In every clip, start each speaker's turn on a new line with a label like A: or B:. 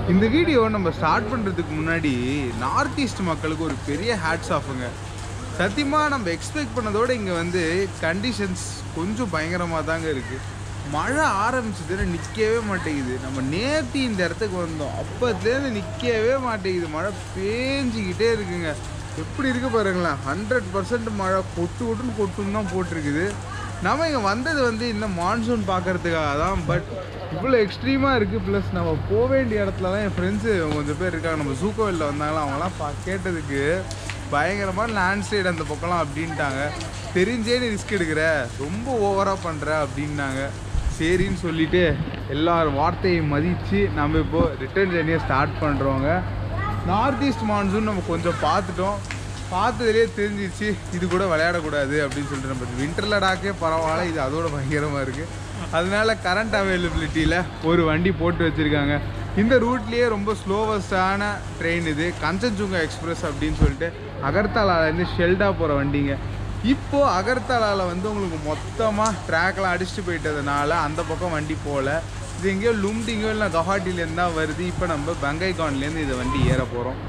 A: இந்த வீடியோ நம்ம ஸ்டார்ட் பண்ணுறதுக்கு முன்னாடி நார்த் ஈஸ்ட் மக்களுக்கு ஒரு பெரிய ஹேட்ஸ் ஆஃபுங்க சத்தியமாக நம்ம எக்ஸ்பெக்ட் பண்ணதோட இங்கே வந்து கண்டிஷன்ஸ் கொஞ்சம் பயங்கரமாக தாங்க இருக்குது மழை ஆரம்பிச்சதுல நிற்கவே மாட்டேங்குது நம்ம நேற்று இந்த இடத்துக்கு வந்தோம் அப்போத்துலேருந்து நிற்கவே மாட்டேங்குது மழை பேஞ்சிக்கிட்டே இருக்குங்க எப்படி இருக்கு பாருங்களேன் ஹண்ட்ரட் பர்சன்ட் மழை கொட்டு கொட்டுன்னு கொட்டுன்னு தான் போட்டிருக்குது நம்ம இங்கே வந்தது வந்து இன்னும் மான்சூன் பார்க்கறதுக்காக தான் பட் இவ்வளோ எக்ஸ்ட்ரீமாக இருக்குது ப்ளஸ் நம்ம போக வேண்டிய இடத்துலலாம் என் ஃப்ரெண்ட்ஸு கொஞ்சம் பேர் இருக்காங்க நம்ம ஜூக்கோவிலில் வந்தாங்களா அவங்களாம் பா கேட்டதுக்கு பயங்கரமாக லேண்ட்ஸ்லைடு அந்த பக்கம்லாம் அப்படின்ட்டாங்க தெரிஞ்சே நீ ரிஸ்க் எடுக்கிற ரொம்ப ஓவராக பண்ணுற அப்படின்னாங்க சரின்னு சொல்லிட்டு எல்லார் வார்த்தையை மதித்து நம்ம இப்போது ரிட்டர்ன் ஜெர்னியை ஸ்டார்ட் பண்ணுறோங்க நார்த் ஈஸ்ட் மான்சூன் நம்ம கொஞ்சம் பார்த்துட்டோம் பார்த்ததுலேயே தெரிஞ்சிச்சு இது கூட விளையாடக்கூடாது அப்படின்னு சொல்லிட்டு நம்ம வின்டர் லடாக்கே பரவாயில்ல இது அதோட பயங்கரமாக இருக்குது அதனால கரண்ட் அவைலபிலிட்டியில் ஒரு வண்டி போட்டு வச்சுருக்காங்க இந்த ரூட்லேயே ரொம்ப ஸ்லோவஸ்டான ட்ரெயின் இது கஞ்சன்சுங்கா எக்ஸ்பிரஸ் அப்படின்னு சொல்லிட்டு அகர்தலாலேருந்து ஷெல்டா போகிற வண்டிங்க இப்போது அகர்தலாவில் வந்து உங்களுக்கு மொத்தமாக ட்ராக்லாம் அடிச்சுட்டு போயிட்டதுனால அந்த பக்கம் வண்டி போகல இது எங்கேயோ லும்டிங்கோ இல்லை கவுஹாட்டிலேருந்து தான் வருது இப்போ நம்ம பங்கைகான்லேருந்து இந்த வண்டி ஏற போகிறோம்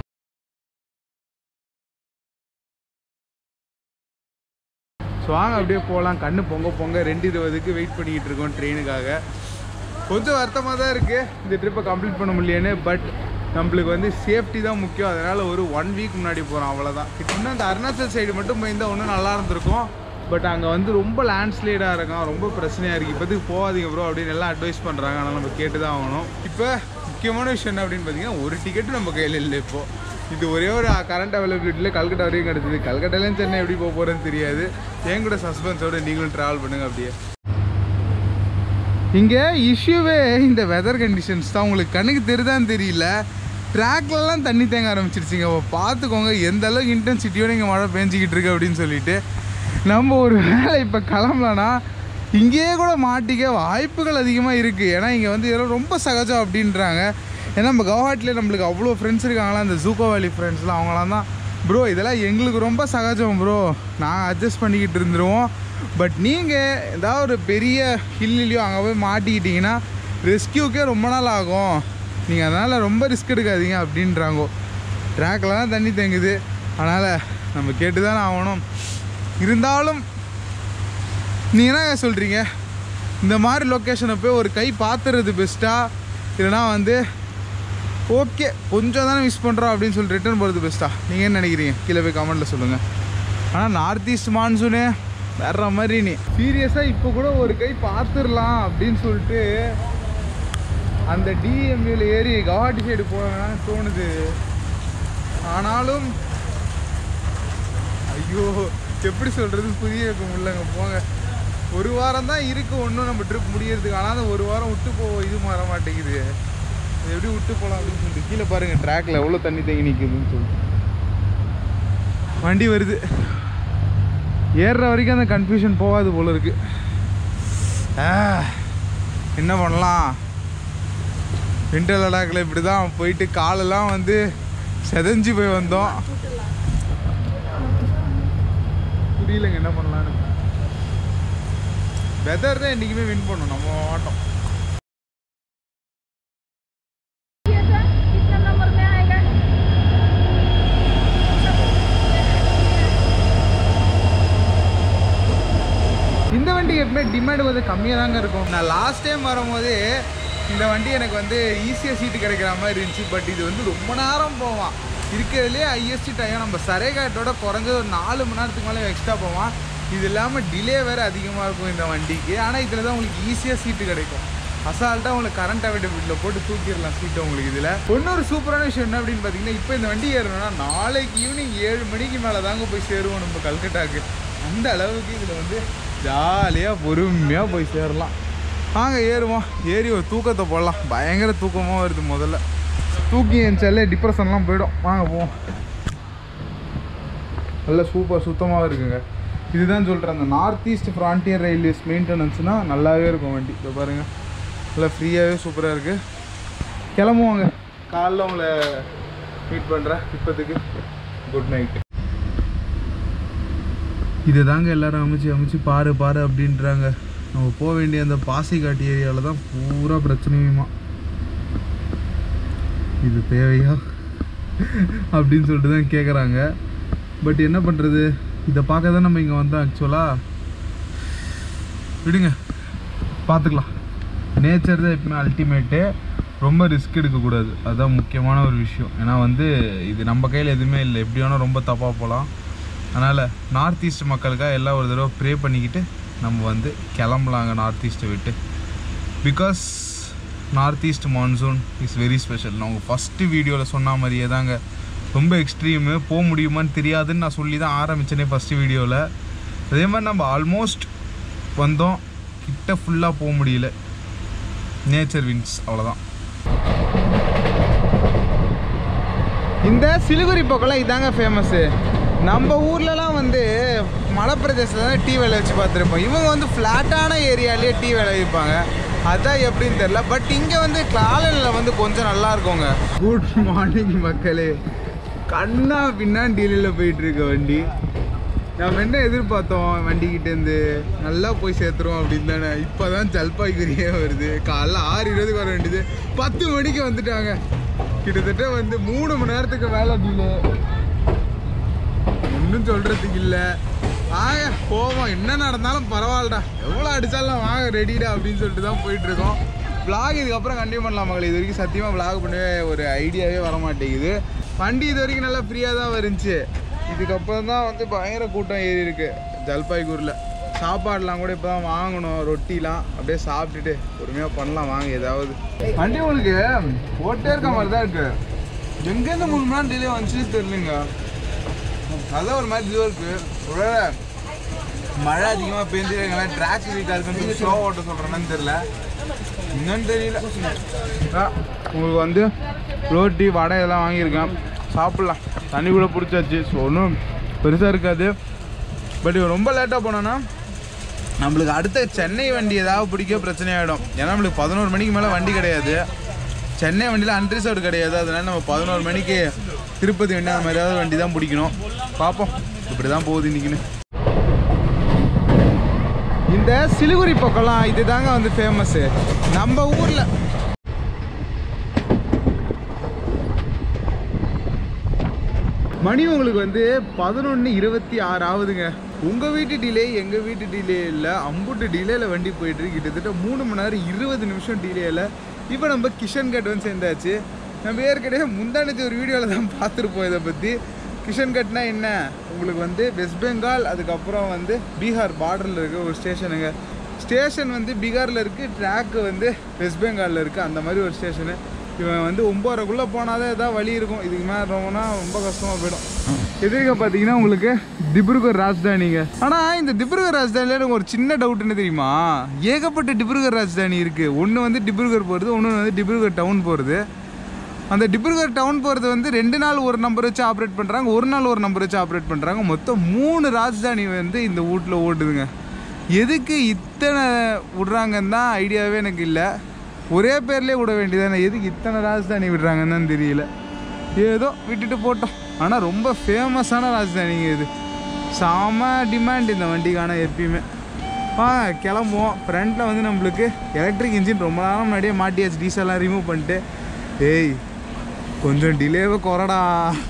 A: ஸோ வாங்க அப்படியே போகலாம் கண்ணு பொங்க பொங்க ரெண்டு இருபதுக்கு வெயிட் பண்ணிக்கிட்டு இருக்கோம் ட்ரெயினுக்காக கொஞ்சம் வருத்தமாக தான் இருக்குது இந்த ட்ரிப்பை கம்ப்ளீட் பண்ண முடியலன்னு பட் நம்மளுக்கு வந்து சேஃப்டி தான் முக்கியம் அதனால் ஒரு ஒன் வீக் முன்னாடி போகிறோம் அவ்வளோதான் இன்னும் இந்த அருணாச்சல் சைடு மட்டும் போயிருந்தால் ஒன்றும் நல்லா இருந்திருக்கும் பட் அங்கே வந்து ரொம்ப லேண்ட்ஸ்லைடாக இருக்கும் ரொம்ப பிரச்சனையாக இருக்குது இப்போதைக்கு போகாதீங்க ப்ரோ அப்படின்னு எல்லாம் அட்வைஸ் பண்ணுறாங்க ஆனால் நம்ம கேட்டு தான் ஆகணும் இப்போ முக்கியமான விஷயம் என்ன அப்படின்னு பார்த்தீங்கன்னா ஒரு டிக்கெட்டு நம்ம கையில் இல்லை இப்போது இது ஒரே ஒரு கரண்ட் அவைலபிலிட்டியில் கல்கட்டா வரைக்கும் கிடச்சிது கல்கட்டாலேயும் சென்னை எப்படி போக போகிறேன்னு தெரியாது என் கூட சஸ்பென்ஸோட நீங்களும் ட்ராவல் பண்ணுங்க அப்படியே இங்கே இஷ்யூவே இந்த வெதர் கண்டிஷன்ஸ் தான் உங்களுக்கு கண்ணுக்கு தெரியுதான்னு தெரியல ட்ராக்லலாம் தண்ணி தேங்க ஆரம்பிச்சிருச்சுங்க அப்போ பார்த்துக்கோங்க எந்த அளவுக்கு இன்டென்சிட்டியோட இங்கே மழை பேஞ்சிக்கிட்டு இருக்கு அப்படின்னு சொல்லிட்டு நம்ம ஒரு வேளை இப்போ கிளம்பலனா இங்கேயே கூட மாட்டிக்க வாய்ப்புகள் அதிகமாக இருக்குது ஏன்னா இங்கே வந்து இதெல்லாம் ரொம்ப சகஜம் அப்படின்றாங்க ஏன்னா நம்ம கவுஹாட்டிலே நம்மளுக்கு அவ்வளோ ஃப்ரெண்ட்ஸ் இருக்காங்களா அந்த ஜூக்கோ வேலி ஃப்ரெண்ட்ஸ்லாம் அவங்களாம் தான் ப்ரோ இதெல்லாம் எங்களுக்கு ரொம்ப சகஜம் ப்ரோ நாங்கள் அட்ஜஸ்ட் பண்ணிக்கிட்டு இருந்துருவோம் பட் நீங்கள் ஏதாவது ஒரு பெரிய ஹில்லையோ அங்கே போய் மாட்டிக்கிட்டிங்கன்னா ரெஸ்கியூக்கே ரொம்ப நாள் ஆகும் நீங்கள் அதனால் ரொம்ப ரிஸ்க் எடுக்காதீங்க அப்படின்றாங்கோ ட்ராக்கில் தான் தண்ணி தேங்குது அதனால் நம்ம கேட்டு தானே ஆகணும் இருந்தாலும் நீங்கள் என்ன சொல்கிறீங்க இந்த மாதிரி லொக்கேஷனை போய் ஒரு கை பார்த்துறது பெஸ்ட்டாக இல்லைனா வந்து ஓகே கொஞ்சம் தானே மிஸ் பண்ணுறோம் அப்படின்னு சொல்லி ரிட்டர்ன் போகிறது பெஸ்ட்டா நீங்கள் என்ன நினைக்கிறீங்க கீழே போய் கமெண்ட்டில் சொல்லுங்கள் ஆனால் நார்த் ஈஸ்ட் மான்சூனு வேற மாதிரி நீ சீரியஸாக இப்போ கூட ஒரு கை பார்த்துடலாம் அப்படின்னு சொல்லிட்டு அந்த டிஎம்யூவில் ஏறி கவுஹாட்டி சைடு போகலான்னு தோணுது ஆனாலும் ஐயோ எப்படி சொல்கிறதுன்னு புரிய வைக்க முடியலங்க போங்க ஒரு வாரம் தான் இருக்குது ஒன்றும் நம்ம ட்ரிப் முடியறதுக்கு ஆனால் அந்த ஒரு வாரம் விட்டு போ இது மாற மாட்டேங்குது இது எப்படி விட்டு போகலாம் அப்படின்னு சொல்லிட்டு கீழே பாருங்கள் ட்ராக்ல எவ்வளோ தண்ணி தேங்கி நிற்குதுன்னு சொல்லிட்டு வண்டி வருது ஏறுற வரைக்கும் அந்த கன்ஃபியூஷன் போகாது போல இருக்கு ஆ, என்ன பண்ணலாம் விண்டர் லடாக்கில் இப்படி தான் போயிட்டு காலெல்லாம் வந்து செதஞ்சு போய் வந்தோம் புரியலங்க என்ன பண்ணலான்னு வெதர் தான் என்றைக்குமே வின் பண்ணும் நம்ம ஆட்டம்
B: ये था कितना नंबर में आएगा
A: இந்த வண்டிக்கு எப்பவுமே டிமாண்ட் வந்து கம்மியாக தாங்க இருக்கும் நான் லாஸ்ட் டைம் வரும்போது இந்த வண்டி எனக்கு வந்து ஈஸியாக சீட்டு கிடைக்கிற மாதிரி இருந்துச்சு பட் இது வந்து ரொம்ப நேரம் போவான் இருக்கிறதுலே ஹையஸ்ட் டைம் நம்ம சரேகாட்டோட குறைஞ்சது ஒரு நாலு மணி நேரத்துக்கு மேலே எக்ஸ்ட்ரா போவான் இது இல்லாமல் டிலே வேறு அதிகமாக இருக்கும் இந்த வண்டிக்கு ஆனால் இதில் தான் உங்களுக்கு ஈஸியாக சீட்டு கிடைக்கும் அசால்ட்டாக உங்களுக்கு கரண்ட் அவைலபிலிட்டியில் போட்டு தூக்கிடலாம் சீட்டை உங்களுக்கு இதில் இன்னொரு சூப்பரான விஷயம் என்ன அப்படின்னு பார்த்தீங்கன்னா இப்போ இந்த வண்டி ஏறணும்னா நாளைக்கு ஈவினிங் ஏழு மணிக்கு மேலே தாங்க போய் சேருவோம் நம்ம கல்கட்டாக்கு அந்த அளவுக்கு இதில் வந்து ஜாலியாக பொறுமையாக போய் சேரலாம் வாங்க ஏறுவோம் ஏறி ஒரு தூக்கத்தை போடலாம் பயங்கர தூக்கமாக வருது முதல்ல தூக்கி எஞ்சாலே டிப்ரெஷன்லாம் போயிடும் வாங்க போவோம் நல்ல சூப்பர் சுத்தமாக இருக்குங்க இதுதான் சொல்கிறேன் அந்த நார்த் ஈஸ்ட் ஃப்ரான்டியர் ரயில்வேஸ் மெயின்டெனன்ஸ்னால் நல்லாவே இருக்கும் வண்டி இதை பாருங்கள் நல்லா ஃப்ரீயாகவே சூப்பராக இருக்குது கிளம்புவாங்க காலைல உங்களை மீட் பண்ணுறேன் இப்போதைக்கு குட் நைட் இதை தாங்க எல்லாரும் அமைச்சு அமைச்சு பாரு பாரு அப்படின்றாங்க நம்ம போக வேண்டிய அந்த பாசிக்காட்டு ஏரியாவில் தான் பூரா பிரச்சனையுமா இது தேவையா அப்படின்னு சொல்லிட்டு தான் கேட்குறாங்க பட் என்ன பண்ணுறது இதை பார்க்க தான் நம்ம இங்கே வந்தோம் ஆக்சுவலாக விடுங்க பார்த்துக்கலாம் நேச்சர் தான் எப்பவுமே அல்டிமேட்டு ரொம்ப ரிஸ்க் எடுக்கக்கூடாது அதுதான் முக்கியமான ஒரு விஷயம் ஏன்னா வந்து இது நம்ம கையில் எதுவுமே இல்லை எப்படி வேணால் ரொம்ப தப்பாக போகலாம் அதனால் நார்த் ஈஸ்ட் மக்களுக்காக எல்லாம் ஒரு தடவை ப்ரே பண்ணிக்கிட்டு நம்ம வந்து கிளம்பலாங்க நார்த் ஈஸ்ட்டை விட்டு because north east monsoon is very special நான் உங்கள் ஃபஸ்ட்டு வீடியோவில் சொன்ன மாதிரியே தாங்க ரொம்ப எக்ஸ்ட்ரீமு போக முடியுமான்னு தெரியாதுன்னு நான் சொல்லி தான் ஆரம்பித்தேனே ஃபஸ்ட்டு வீடியோவில் அதே மாதிரி நம்ம ஆல்மோஸ்ட் வந்தோம் கிட்ட ஃபுல்லாக போக முடியல நேச்சர் வின்ஸ் அவ்வளோதான் இந்த சிலிகுரி பக்கம்லாம் இதாங்க ஃபேமஸ்ஸு நம்ம ஊர்லலாம் வந்து மலைப்பிரதேசத்தில் தான் டீ வேலை வச்சு பார்த்துருப்போம் இவங்க வந்து ஃப்ளாட்டான ஏரியாலேயே டீ வேலை வைப்பாங்க அதான் எப்படின்னு தெரில பட் இங்கே வந்து காலனில் வந்து கொஞ்சம் நல்லா இருக்குங்க குட் மார்னிங் மக்களே கண்ணா பின்னா டீலில் போயிட்டு இருக்க வண்டி நம்ம என்ன எதிர்பார்த்தோம் வண்டிக்கிட்டேருந்து நல்லா போய் சேர்த்துருவோம் அப்படின்னு தானே இப்போ தான் ஜல்பாய்குரியே வருது காலைல ஆறு இருபதுக்கு வர வேண்டியது பத்து மணிக்கு வந்துட்டாங்க கிட்டத்தட்ட வந்து மூணு மணி நேரத்துக்கு மேலே டீலே ஒன்றும் சொல்கிறதுக்கு இல்லை வாங்க போவோம் என்ன நடந்தாலும் பரவாயில்லடா எவ்வளோ அடித்தாலும் வாங்க ரெடிடா அப்படின்னு சொல்லிட்டு தான் போயிட்டுருக்கோம் vlog இதுக்கப்புறம் கண்டினியூ பண்ணலாம் மகளே இது வரைக்கும் சத்தியமாக vlog பண்ணவே ஒரு ஐடியாவே வர மாட்டேங்குது வண்டி இது வரைக்கும் நல்லா ஃப்ரீயாக தான் இருந்துச்சு இதுக்கப்புறம் தான் வந்து பயங்கர கூட்டம் ஏறி இருக்கு ஜல்பாய்கூரில் சாப்பாடுலாம் கூட இப்போ தான் வாங்கணும் ரொட்டிலாம் அப்படியே சாப்பிட்டுட்டு பொறுமையாக பண்ணலாம் வாங்க ஏதாவது வண்டி உங்களுக்கு ஓட்டே இருக்க மாதிரி தான் இருக்கு எங்கேருந்து மூணு மணி நேரம் டிலே வந்துச்சுன்னு தெரியலங்க அதான் ஒரு மாதிரி இதுவாக இருக்கு ஒருவேளை மழை அதிகமாக பெஞ்சிருக்கனால ட்ராக் வீக்காக இருக்குன்னு ஸ்லோ ஓட்ட சொல்கிறேன்னு தெரியல இன்னும் தெரியல ஆ, உங்களுக்கு வந்து ரோட்டி வடை இதெல்லாம் வாங்கியிருக்கேன் சாப்பிட்லாம் தண்ணி கூட பிடிச்சாச்சு ஸோ ஒன்றும் பெருசாக இருக்காது பட் இவன் ரொம்ப லேட்டாக போனோன்னா நம்மளுக்கு அடுத்த சென்னை வண்டி ஏதாவது பிடிக்க பிரச்சனையாயிடும் ஏன்னா நம்மளுக்கு பதினோரு மணிக்கு மேலே வண்டி கிடையாது சென்னை வண்டியில் அன்ரிசர்வ்டு கிடையாது அதனால நம்ம பதினோரு மணிக்கு திருப்பதி வண்டி அந்த மாதிரி ஏதாவது வண்டி தான் பிடிக்கணும் பார்ப்போம் இப்படி தான் போகுது இன்னைக்குன்னு இந்த சிலிகுரி பக்கம்லாம் இதுதாங்க வந்து ஃபேமஸ்ஸு நம்ம ஊரில் மணி உங்களுக்கு வந்து பதினொன்று இருபத்தி ஆறு ஆகுதுங்க உங்கள் வீட்டு டிலே எங்கள் வீட்டு டிலே இல்லை அம்புட்டு டிலேல வண்டி போயிட்டு இருக்கு கிட்டத்தட்ட மூணு மணி நேரம் இருபது நிமிஷம் டிலேயில் இப்போ நம்ம கிஷன்கட் வந்து சேர்ந்தாச்சு நம்ம ஏற்கனவே முந்தானத்து ஒரு வீடியோவில் தான் பார்த்துருப்போம் இதை பற்றி கிஷன்கட்னா என்ன உங்களுக்கு வந்து வெஸ்ட் பெங்கால் அதுக்கப்புறம் வந்து பீகார் பார்டரில் இருக்க ஒரு ஸ்டேஷனுங்க ஸ்டேஷன் வந்து பீகாரில் இருக்குது ட்ராக்கு வந்து வெஸ்ட் பெங்காலில் இருக்குது அந்த மாதிரி ஒரு ஸ்டேஷனு இவன் வந்து ஒம்போதரைக்குள்ளே போனால் தான் ஏதாவது வழி இருக்கும் இதுக்கு மேலே போனா ரொம்ப கஷ்டமாக போயிடும் எதிர்க்க பார்த்தீங்கன்னா உங்களுக்கு திப்ருகர் ராஜ்தானிங்க ஆனால் இந்த திப்ருகர் ராஜ்தானியில் எனக்கு ஒரு சின்ன டவுட் என்ன தெரியுமா ஏகப்பட்ட டிப்ருகர் ராஜ்தானி இருக்குது ஒன்று வந்து டிப்ருகர் போகிறது ஒன்று வந்து டிப்ருகர் டவுன் போகிறது அந்த டிப்ருகர் டவுன் போகிறது வந்து ரெண்டு நாள் ஒரு நம்பர் வச்சு ஆப்ரேட் பண்ணுறாங்க ஒரு நாள் ஒரு நம்பர் வச்சு ஆப்ரேட் பண்ணுறாங்க மொத்தம் மூணு ராஜ்தானி வந்து இந்த வீட்டில் ஓடுதுங்க எதுக்கு இத்தனை விடுறாங்கன்னு தான் ஐடியாவே எனக்கு இல்லை ஒரே பேர்லேயே விட வேண்டியதானே எதுக்கு இத்தனை ராஜதானி விடுறாங்கன்னு தான் தெரியல ஏதோ விட்டுட்டு போட்டோம் ஆனால் ரொம்ப ஃபேமஸான ராஜதானிங்க இது செம டிமாண்ட் இந்த வண்டிக்கான எப்பயுமே வாங்க கிளம்புவோம் ஃப்ரண்ட்டில் வந்து நம்மளுக்கு எலக்ட்ரிக் இன்ஜின் ரொம்ப நேரம் முன்னாடியே மாட்டியாச்சு டீசல்லாம் ரிமூவ் பண்ணிட்டு ஏய் கொஞ்சம் டிலேவை குறடா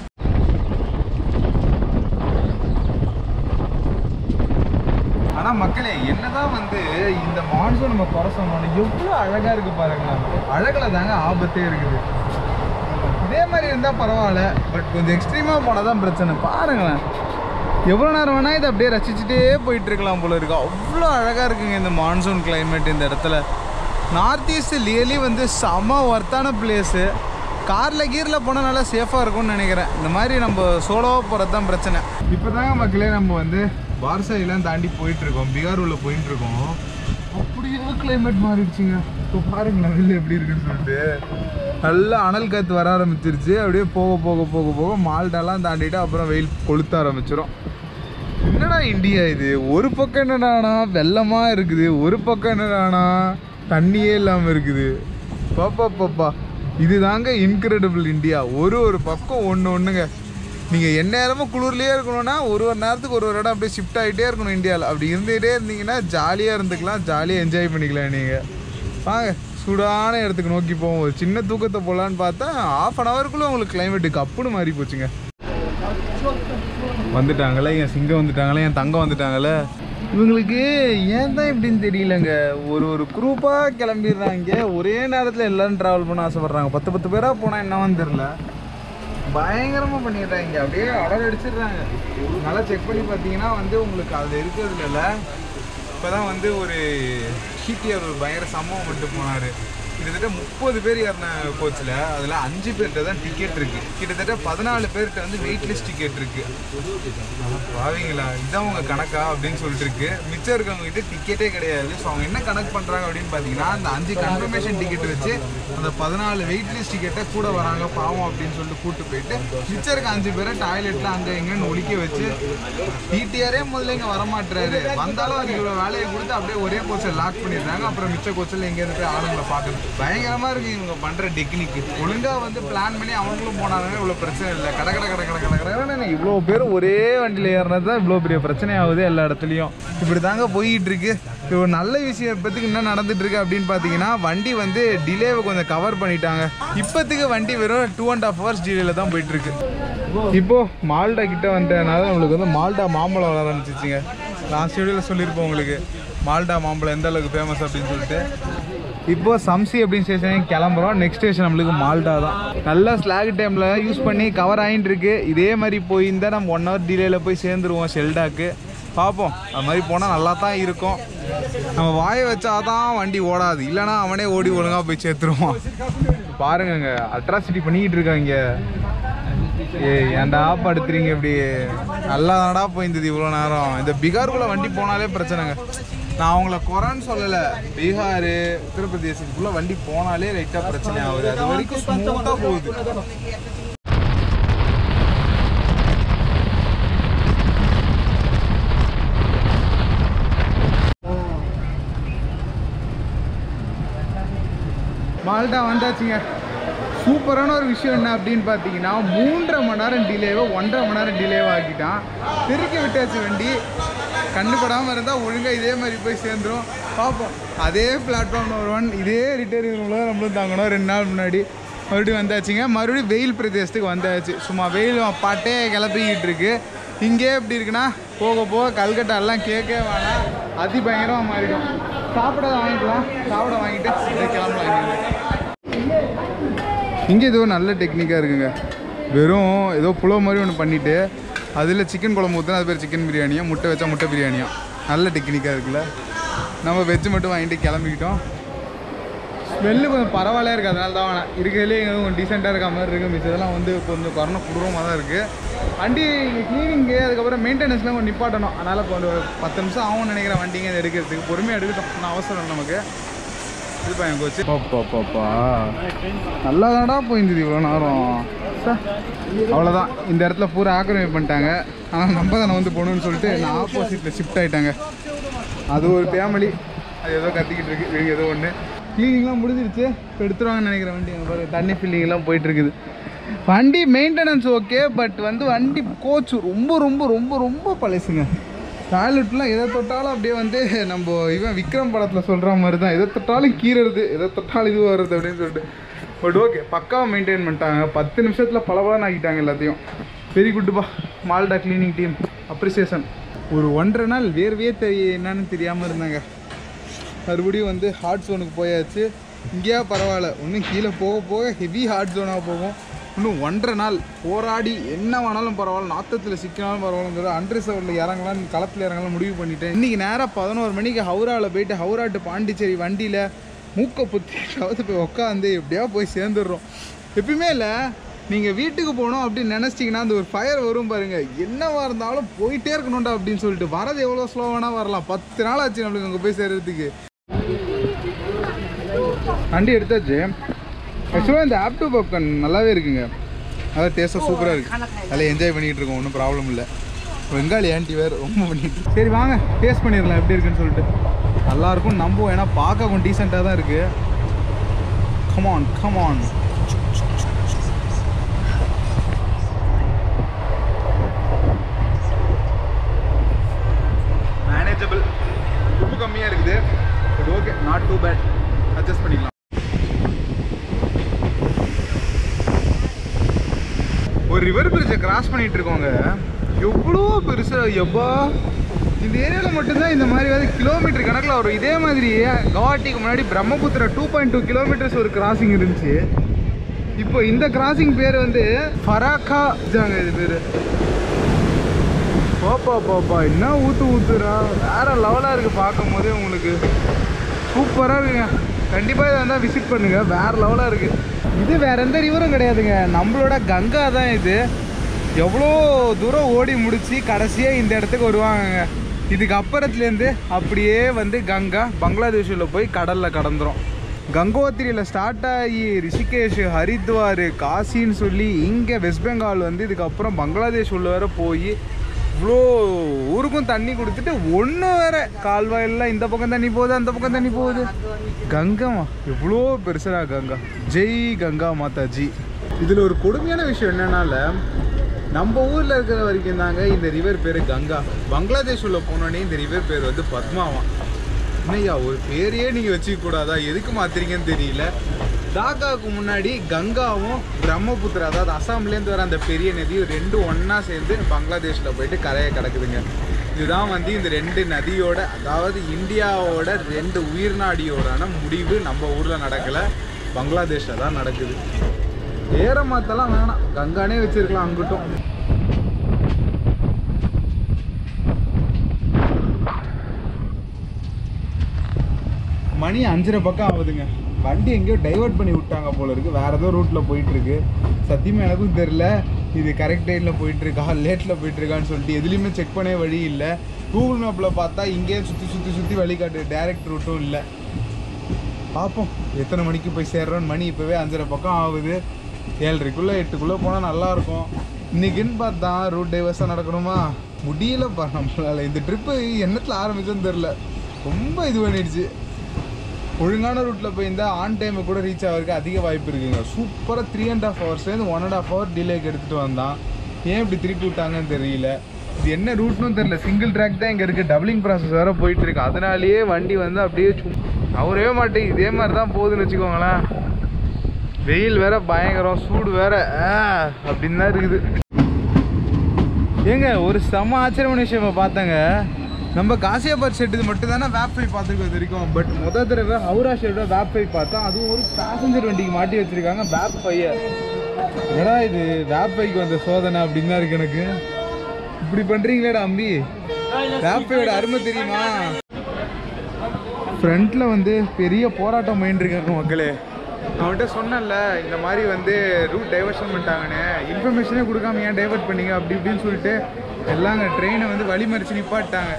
A: ஆனால் மக்களே என்னதான் வந்து இந்த மான்சூன் நம்ம குறை சொன்னோம் எவ்வளோ அழகாக இருக்கு பாருங்க அழகில் தாங்க ஆபத்தே இருக்குது இதே மாதிரி இருந்தால் பரவாயில்ல பட் கொஞ்சம் எக்ஸ்ட்ரீமாக போனால் தான் பிரச்சனை பாருங்களேன் எவ்வளோ நேரம் வேணால் இதை அப்படியே ரசிச்சுட்டே போயிட்டு இருக்கலாம் போல இருக்கு அவ்வளோ அழகாக இருக்குங்க இந்த மான்சூன் climate இந்த இடத்துல நார்த் ஈஸ்ட் ரியலி வந்து செம ஒர்த்தான பிளேஸு காரில் கீரில் போனால் நல்லா சேஃபாக இருக்கும்னு நினைக்கிறேன் இந்த மாதிரி நம்ம சோலோவாக போகிறது தான் பிரச்சனை இப்போ தாங்க மக்களே நம்ம வந்து பார்சாயிலாம் தாண்டி போயிட்டு இருக்கோம் பீகார் உள்ள போயிட்டு இருக்கோம் அப்படியே கிளைமேட் மாறிடுச்சுங்க இப்போ பாருங்களேன் வெளில எப்படி இருக்குன்னு சொல்லிட்டு நல்லா அனல் காற்று வர ஆரம்பிச்சிருச்சு அப்படியே போக போக போக போக மால்டெல்லாம் தாண்டிட்டு அப்புறம் வெயில் கொளுத்த ஆரம்பிச்சிடும் என்னடா இந்தியா இது ஒரு பக்கம் என்னடானா வெள்ளமா இருக்குது ஒரு பக்கம் என்னடானா தண்ணியே இல்லாமல் இருக்குது பாப்பா பாப்பா இது தாங்க இன்கிரெடிபிள் இந்தியா ஒரு ஒரு பக்கம் ஒன்று ஒன்றுங்க நீங்கள் எந்நேரமும் குளிர்லேயே இருக்கணும்னா ஒரு ஒரு நேரத்துக்கு ஒரு ஒரு இடம் அப்படியே ஷிஃப்ட் ஆகிட்டே இருக்கணும் இந்தியாவில் அப்படி இருந்துகிட்டே இருந்தீங்கன்னா ஜாலியாக இருந்துக்கலாம் ஜாலியாக என்ஜாய் பண்ணிக்கலாம் நீங்கள் வாங்க சூடான இடத்துக்கு நோக்கி போவோம் ஒரு சின்ன தூக்கத்தை போகலான்னு பார்த்தா ஆஃப் அன் ஹவருக்குள்ளே உங்களுக்கு கிளைமேட்டு கப்புன்னு மாறி போச்சுங்க வந்துட்டாங்களே என் சிங்கம் வந்துட்டாங்களே என் தங்கம் வந்துட்டாங்களே இவங்களுக்கு ஏன் தான் இப்படின்னு தெரியலங்க ஒரு ஒரு குரூப்பாக கிளம்பிடுறாங்க ஒரே நேரத்தில் எல்லாரும் ட்ராவல் பண்ண ஆசைப்படுறாங்க பத்து பத்து பேராக போனால் என்னவான்னு தெரில பயங்கரமாக பண்ணிடுறாங்க அப்படியே அடர் அடிச்சிடுறாங்க நல்லா செக் பண்ணி பார்த்தீங்கன்னா வந்து உங்களுக்கு அதில் இருக்கிறதுல இல்லை இப்போ தான் வந்து ஒரு ஹீட்டியர் ஒரு பயங்கர சம்பவம் பண்ணிட்டு போனார் கிட்டத்தட்ட முப்பது பேர் ஏறின கோச்சில் அதில் அஞ்சு பேர்கிட்ட தான் டிக்கெட் இருக்குது கிட்டத்தட்ட பதினாலு பேர்கிட்ட வந்து வெயிட்லெஸ் டிக்கெட் இருக்குது பாவீங்களா இதான் உங்கள் கணக்கா அப்படின்னு சொல்லிட்டு இருக்கு மிச்சம் இருக்கவங்க கிட்ட டிக்கெட்டே கிடையாது ஸோ அவங்க என்ன கணக்கு பண்ணுறாங்க அப்படின்னு பார்த்தீங்கன்னா அந்த அஞ்சு கன்ஃபர்மேஷன் டிக்கெட் வச்சு அந்த பதினாலு வெயிட்லெஸ் டிக்கெட்டை கூட வராங்க பாவம் அப்படின்னு சொல்லிட்டு கூட்டு போயிட்டு மிச்சம் இருக்க அஞ்சு பேரை டாய்லெட்டில் அங்கே இங்கேன்னு ஒழிக்க வச்சு டிடிஆரே முதல்ல இங்கே வரமாட்டுறாரு வந்தாலும் அதுக்கு இவ்வளோ வேலையை கொடுத்து அப்படியே ஒரே கோச்சில் லாக் பண்ணிடுறாங்க அப்புறம் மிச்ச கோச்சில் எங்கேருந்து போய் ஆளுங்களை பார்க்குறது பயங்கரமாக இருக்கு இவங்க பண்ணுற டெக்னிக் ஒழுங்காக வந்து பிளான் பண்ணி அவங்களும் போனாங்கன்னா இவ்வளோ பிரச்சனை இல்லை கட கட கட கட கட கடை இவ்வளோ பேர் ஒரே வண்டியில் ஏறினது தான் இவ்வளோ பெரிய பிரச்சனை ஆகுது எல்லா இடத்துலையும் இப்படி தாங்க போயிட்டு இருக்கு இது ஒரு நல்ல விஷயம் இப்போத்துக்கு என்ன நடந்துட்டு இருக்கு அப்படின்னு பார்த்தீங்கன்னா வண்டி வந்து டிலேவை கொஞ்சம் கவர் பண்ணிட்டாங்க இப்போத்துக்கு வண்டி வெறும் டூ அண்ட் ஹாஃப் ஹவர்ஸ் டிலேல தான் போயிட்டு இருக்கு இப்போ மால்டா கிட்ட வந்ததுனால நம்மளுக்கு வந்து மால்டா மாம்பழம் வர ஆரம்பிச்சிச்சுங்க லாஸ்ட் வீடியோவில் சொல்லியிருப்போம் உங்களுக்கு மால்டா மாம்பழம் எந்த அளவுக்கு ஃபேமஸ் அப்படின்னு சொல்லிட்டு இப்போ சம்சி அப்படின்னு ஸ்டேஷனுக்கு கிளம்புறோம் நெக்ஸ்ட் ஸ்டேஷன் நம்மளுக்கு மால்டா தான் நல்லா ஸ்லாக் டைமில் யூஸ் பண்ணி கவர் ஆகிட்டு இருக்கு இதே மாதிரி போயிருந்தால் நம்ம ஒன் ஹவர் டிலேயில் போய் சேர்ந்துருவோம் ஷெல்டாக்கு பார்ப்போம் அது மாதிரி போனால் நல்லா தான் இருக்கும் நம்ம வாயை வச்சா தான் வண்டி ஓடாது இல்லைனா அவனே ஓடி ஒழுங்காக போய் சேர்த்துருவான் பாருங்கங்க அட்ராசிட்டி பண்ணிக்கிட்டு இருக்காங்க ஏய் ஏன்டா படுத்துறீங்க இப்படி நல்லா தானடா போயிருந்தது இவ்வளோ நேரம் இந்த பீகாருக்குள்ளே வண்டி போனாலே பிரச்சனைங்க நான் அவங்கள குறைன்னு சொல்லலை பீகார் உத்தரப்பிரதேசத்துக்குள்ளே வண்டி போனாலே லைட்டாக பிரச்சனை ஆகுது அது வரைக்கும் ஸ்மூத்தாக போகுது மால்டா வந்தாச்சுங்க சூப்பரான ஒரு விஷயம் என்ன அப்படின்னு பார்த்தீங்கன்னா மூன்றரை மணி நேரம் டிலேவை ஒன்றரை மணி நேரம் டிலேவை ஆக்கிட்டான் திருக்கி விட்டாச்சு வண்டி கண்ணுப்படாமல் இருந்தால் ஒழுங்காக இதே மாதிரி போய் சேர்ந்துரும் பார்ப்போம் அதே பிளாட்ஃபார்ம் நம்பர் ஒன் இதே ரிட்டர்னிங் நம்மளும் தாங்கணும் ரெண்டு நாள் முன்னாடி மறுபடியும் வந்தாச்சுங்க மறுபடியும் வெயில் பிரதேசத்துக்கு வந்தாச்சு சும்மா வெயில் பாட்டே கிளப்பிக்கிட்டு இருக்கு இங்கே எப்படி இருக்குன்னா போக போக கல்கட்டா எல்லாம் கேட்கவே வேணாம் அதி பயங்கரமாக மாறிடும் சாப்பிட வாங்கிக்கலாம் சாப்பிட வாங்கிட்டு அப்படியே கிளம்பலாம் இங்கேருந்து. இங்கே ஏதோ நல்ல டெக்னிக்காக இருக்குங்க வெறும் ஏதோ புலோ மாதிரி ஒன்று பண்ணிவிட்டு அதில் சிக்கன் குழம்பு ஊற்றினா அது பேர் சிக்கன் பிரியாணியா முட்டை வச்சா முட்டை பிரியாணியா நல்ல டெக்னிக்காக இருக்குல்ல நம்ம வெஜ் மட்டும் வாங்கிட்டு கிளம்பிக்கிட்டோம் ஸ்மெல்லு கொஞ்சம் பரவாயில்ல இருக்குது அதனால தான் வேணாம் இருக்கிறதுலே கொஞ்சம் டீசெண்டாக இருக்க மாதிரி இருக்குது மிச்சம் இதெல்லாம் வந்து கொஞ்சம் கொரோனா குடும்பமாக தான் இருக்குது வண்டி க்ளீனிங்கு அதுக்கப்புறம் மெயின்டெனன்ஸ்லாம் கொஞ்சம் நிப்பாட்டணும் அதனால் கொஞ்சம் ஒரு பத்து நிமிஷம் ஆகும்னு நினைக்கிறேன் வண்டிங்க இதை எடுக்கிறதுக்கு பொறுமையாக எடுக்கட்டும் ஒன்றும் அவசரம் இல்லை நமக்கு இது பையன் கோச்சு பாப்பா பாப்பா நல்லா தானடா போயிருந்தது இவ்வளோ நேரம் சே. அவ்வளோதான் இந்த இடத்துல பூரா ஆக்கிரமிப்பு பண்ணிட்டாங்க ஆனால் நம்ம தானே வந்து போகணும்னு சொல்லிட்டு நான் ஆப்போசிட்டில் ஷிஃப்ட் ஆகிட்டாங்க அது ஒரு ஃபேமிலி அது ஏதோ கத்திக்கிட்டு இருக்கு இவங்க ஏதோ ஒன்று க்ளீனிங்லாம் முடிஞ்சிருச்சு இப்போ எடுத்துருவாங்கன்னு நினைக்கிறேன் வண்டி அங்க பாரு தண்ணி ஃபில்லிங்லாம் போயிட்டு இருக்குது வண்டி மெயின்டெனன்ஸ் ஓகே பட் வந்து வண்டி கோச்சு ரொம்ப ரொம்ப ரொம்ப ரொம்ப பழசுங்க டாய்லெட்லாம் எதை தொட்டாலும் அப்படியே வந்து நம்ம இவன் விக்ரம் படத்தில் சொல்கிற மாதிரி தான் எதை தொட்டாலும் கீறது எதை தொட்டாலும் இது வருது அப்படின்னு சொல்லிட்டு பட் ஓகே பக்காவாக மெயின்டைன் பண்ணிட்டாங்க பத்து நிமிஷத்தில் பளபளன்னு ஆக்கிட்டாங்க எல்லாத்தையும் வெரி குட்டுப்பா மால்டா க்ளீனிங் டீம் அப்ரிசியேஷன் ஒரு ஒன்றரை நாள் வேர்வையே தெரிய என்னன்னு தெரியாமல் இருந்தாங்க மறுபடியும் வந்து ஹாட் ஜோனுக்கு போயாச்சு இங்கேயா பரவாயில்ல இன்னும் கீழே போக போக ஹெவி ஹாட் ஜோனாக போகும் இன்னும் ஒன்றரை நாள் போராடி என்ன வேணாலும் பரவாயில்ல நாத்தத்தில் சிக்கினாலும் பரவாயில்லங்கிற அன்ரிசர்வில் இறங்கலாம் களத்தில் இறங்கலாம் முடிவு பண்ணிட்டேன் இன்றைக்கி நேராக பதினோரு மணிக்கு ஹவுராவில் போயிட்டு ஹவுரா டு பாண்டிச்சேரி வண்டியில் மூக்கை புத்தி கவுத்து போய் உட்காந்து எப்படியா போய் சேர்ந்துடுறோம் எப்பயுமே இல்லை நீங்கள் வீட்டுக்கு போகணும் அப்படின்னு நினச்சிட்டிங்கன்னா அந்த ஒரு ஃபயர் வரும் பாருங்க என்னவா இருந்தாலும் போயிட்டே இருக்கணும்டா அப்படின்னு சொல்லிட்டு வரது எவ்வளோ ஸ்லோவானா வரலாம் பத்து நாள் ஆச்சு நம்மளுக்கு அங்கே போய் சேர்றதுக்கு வண்டி எடுத்தாச்சு ஆக்சுவலாக இந்த ஆப்டு பாப்கார்ன் நல்லாவே இருக்குங்க அதான் டேஸ்ட்டாக சூப்பராக இருக்குது அதில் என்ஜாய் பண்ணிகிட்டு இருக்கோம் ஒன்றும் ப்ராப்ளம் இல்லை வெங்காளி ஆன்ட்டி வேறு ரொம்ப பண்ணிட்டு சரி வாங்க டேஸ்ட் பண்ணிடலாம் எப்படி இருக்குன்னு சொல்லிட்டு நல்லா இருக்கும் நம்புவோம் ஏன்னா பார்க்க கொஞ்சம் டீசெண்டாக தான் இருக்குது கமான் கமான் மேனேஜபிள் உப்பு கம்மியாக இருக்குது but okay not too bad adjust பண்ணிக்கலாம் ஒரு ரிவர் பிரிட்ஜை கிராஸ் பண்ணிட்டு இருக்கோங்க எவ்வளோ பெருசா எப்பா இந்த ஏரியாவில் மட்டும்தான் இந்த மாதிரி வந்து கிலோமீட்டர் கணக்கில் வரும் இதே மாதிரி கவாட்டிக்கு முன்னாடி Brahmaputra two point two kilometres ஒரு கிராசிங் இருந்துச்சு இப்போ இந்த கிராசிங் பேர் வந்து ஃபராக்கா இதாங்க இது பேர் பாப்பா பாப்பா என்ன ஊத்து ஊத்துறா வேற லெவலாக இருக்கு பார்க்கும் போதே உங்களுக்கு சூப்பராக இருக்குங்க கண்டிப்பாக இதை வந்தால் விசிட் பண்ணுங்க வேற லெவலாக இருக்கு இது வேற எந்த ரிவரும் கிடையாதுங்க நம்மளோட கங்கா தான் இது எவ்வளோ தூரம் ஓடி முடிச்சு கடைசியாக இந்த இடத்துக்கு வருவாங்கங்க இதுக்கு அப்புறத்துலேருந்து அப்படியே வந்து கங்கா பங்களாதேஷில் போய் கடலில் கடந்துரும் கங்கோத்திரியில் ஸ்டார்ட் ஆகி ரிஷிகேஷ் ஹரித்வார் காசின்னு சொல்லி இங்கே வெஸ்ட் பெங்கால் வந்து இதுக்கப்புறம் பங்களாதேஷ் உள்ள வர போய் இவ்வளோ ஊருக்கும் தண்ணி கொடுத்துட்டு ஒன்று வேற கால்வாயெல்லாம் இந்த பக்கம் தண்ணி போகுது அந்த பக்கம் தண்ணி போகுது கங்காமா எவ்வளோ பெருசா கங்கா ஜெய் கங்கா மாதாஜி இதில் ஒரு கொடுமையான விஷயம் என்னன்னால நம்ம ஊரில் இருக்கிற வரைக்கும் தாங்க இந்த ரிவர் பேர் கங்கா பங்களாதேஷ் உள்ள போனோடனே இந்த ரிவர் பேர் வந்து பத்மாவாம் என்னய்யா ஒரு பேரையே நீங்கள் வச்சுக்க கூடாதா எதுக்கு மாத்துறீங்கன்னு தெரியல டாக்காவுக்கு முன்னாடி கங்காவும் பிரம்மபுத்திரா அதாவது அசாம்லேருந்து வர அந்த பெரிய நதியும் ரெண்டும் ஒன்றா சேர்ந்து பங்களாதேஷில் போயிட்டு கரையை கிடக்குதுங்க இதுதான் வந்து இந்த ரெண்டு நதியோட அதாவது இந்தியாவோட ரெண்டு உயிர்நாடியோடான முடிவு நம்ம ஊரில் நடக்கலை பங்களாதேஷில் தான் நடக்குது ஏற மாத்தெல்லாம் வேணாம் கங்கானே வச்சிருக்கலாம் அங்கிட்டும் மணி அஞ்சரை பக்கம் ஆகுதுங்க வண்டி எங்கேயோ டைவர்ட் பண்ணி விட்டாங்க போல இருக்கு வேற ஏதோ ரூட்ல போயிட்டு இருக்கு சத்தியமா எனக்கும் தெரியல இது கரெக்ட் டைம்ல போயிட்டு இருக்கா லேட்ல போயிட்டு இருக்கான்னு சொல்லிட்டு எதுலையுமே செக் பண்ணவே வழி இல்லை கூகுள் மேப்ல பார்த்தா இங்கேயே சுத்தி சுத்தி சுத்தி வழி காட்டு டைரக்ட் ரூட்டும் இல்லை பார்ப்போம் எத்தனை மணிக்கு போய் சேர்றோன்னு மணி இப்போவே அஞ்சரை பக்கம் ஆகுது ஏழரைக்குள்ளே எட்டுக்குள்ளே போனால் நல்லாயிருக்கும் இன்னைக்குன்னு பார்த்தா ரூட் டைவர்ஸாக நடக்கணுமா முடியலப்பா நம்மளால இந்த ட்ரிப்பு என்னத்தில் ஆரம்பிச்சோன்னு தெரில ரொம்ப இது பண்ணிடுச்சு ஒழுங்கான ரூட்டில் போயிருந்தா ஆன் டைமை கூட ரீச் ஆகிறதுக்கு அதிக வாய்ப்பு இருக்குங்க சூப்பராக த்ரீ அண்ட் ஆஃப் ஹவர்ஸ்லேருந்து ஒன் அண்ட் ஆஃப் ஹவர் டிலேக்கு எடுத்துகிட்டு வந்தான் ஏன் இப்படி திருப்பி விட்டாங்கன்னு தெரியல இது என்ன ரூட்னும் தெரியல சிங்கிள் ட்ராக் தான் இங்கே இருக்குது டபுளிங் ப்ராசஸ் வேறு போயிட்டு இருக்கு அதனாலேயே வண்டி வந்து அப்படியே சும் அவரவே மாட்டேங்குது இதே மாதிரி தான் போகுதுன்னு வச்சுக்கோங்களேன் வெயில் வேற பயங்கரம் சூடு வேற ஆ, அப்படின்னு தான் இருக்குது ஏங்க ஒரு செம ஆச்சரியமான விஷயம் பார்த்தேங்க நம்ம காசியாபாத் ஷெட்டு மட்டும் தானே வேப்ஃபை பார்த்துருக்கோம் இது வரைக்கும் பட் முத தடவை ஹவுரா ஷெட்டோட வேப்ஃபை பார்த்தா அதுவும் ஒரு பேசஞ்சர் வண்டிக்கு மாட்டி வச்சிருக்காங்க வேப்ஃபையை என்னடா இது வேப்ஃபைக்கு வந்த சோதனை அப்படின்னு தான் இருக்கு எனக்கு இப்படி பண்றீங்களேடா அம்பி வேப்ஃபையோட அருமை தெரியுமா ஃப்ரண்ட்ல வந்து பெரிய போராட்டம் இருக்காங்க மக்களே அவன்கிட்ட சொன்னேன்ல இந்த மாதிரி வந்து ரூட் டைவர்ஷன் பண்ணிட்டாங்கன்னு இன்ஃபர்மேஷனே கொடுக்காம ஏன் டைவர்ட் பண்ணீங்க அப்படி இப்படின்னு சொல்லிட்டு எல்லாங்க ட்ரெயினை வந்து வழிமறிச்சு நிப்பாட்டாங்க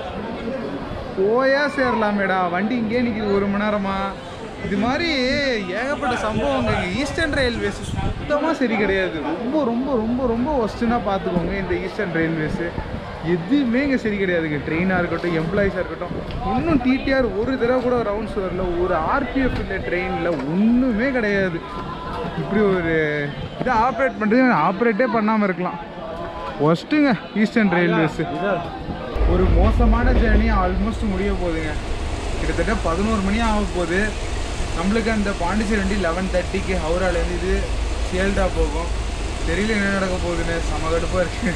A: போயா சேரலாமேடா வண்டி இங்கே நிற்கிது ஒரு மணி நேரமா இது மாதிரி ஏகப்பட்ட சம்பவங்க இங்கே ஈஸ்டர்ன் ரயில்வேஸ் சுத்தமாக சரி கிடையாது ரொம்ப ரொம்ப ரொம்ப ரொம்ப ஒஸ்ட்டுன்னா பார்த்துக்கோங்க இந்த ஈஸ்டர்ன் ரயில்வேஸு எதுவுமே இங்கே சரி கிடையாதுங்க ட்ரெயினாக இருக்கட்டும் எம்ப்ளாயிஸாக இருக்கட்டும் இன்னும் டிடிஆர் ஒரு தடவை கூட ரவுண்ட்ஸ் வரல ஒரு ஆர்பிஎஃப் இல்லை ட்ரெயினில் ஒன்றுமே கிடையாது இப்படி ஒரு இதை ஆப்ரேட் பண்ணுறது ஆப்ரேட்டே பண்ணாமல் இருக்கலாம் ஒஸ்ட்டுங்க ஈஸ்டர்ன் ரயில்வேஸு ஒரு மோசமான ஜேர்னி ஆல்மோஸ்ட் முடிய போகுதுங்க கிட்டத்தட்ட பதினோரு மணி ஆக போகுது நம்மளுக்கு அந்த பாண்டிச்சேரி வண்டி லெவன் தேர்ட்டிக்கு ஹவுராலேருந்து இது சேல்டா போகும் தெரியல என்ன நடக்க போகுதுன்னு செம கடுப்பாக இருக்கு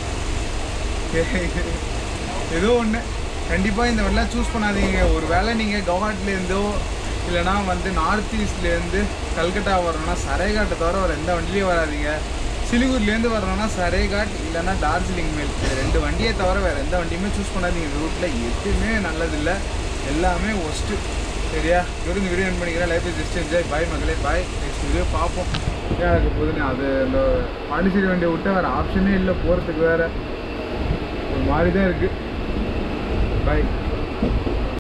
A: ஏதோ ஒன்று கண்டிப்பாக இந்த வண்டிலாம் சூஸ் பண்ணாதீங்க ஒரு வேளை நீங்கள் கவுஹாட்டிலேருந்தோ இல்லைனா வந்து நார்த் ஈஸ்ட்லேருந்து கல்கட்டா வரணும்னா சரைகாட்டை தவிர வேறு எந்த வண்டிலையும் வராதீங்க சிலிகுரிலேருந்து வரணும்னா சரைகாட் இல்லைன்னா டார்ஜிலிங் மேல் இந்த ரெண்டு வண்டியை தவிர வேறு எந்த வண்டியுமே சூஸ் பண்ணாதீங்க ரூட்டில் எதுவுமே நல்லதில்லை எல்லாமே ஒஸ்ட்டு சரியா இதோட இந்த வீடியோ என் பண்ணிக்கிறேன் life is just enjoy bye மகளே பாய் நெக்ஸ்ட் வீடியோ பார்ப்போம் ஏன் இருக்க போகுதுன்னு அது இந்த பாண்டிச்சேரி வண்டியை விட்டு வேறு ஆப்ஷனே இல்லை போகிறதுக்கு வேறு ஒரு மாதிரி தான் இருக்குது பாய்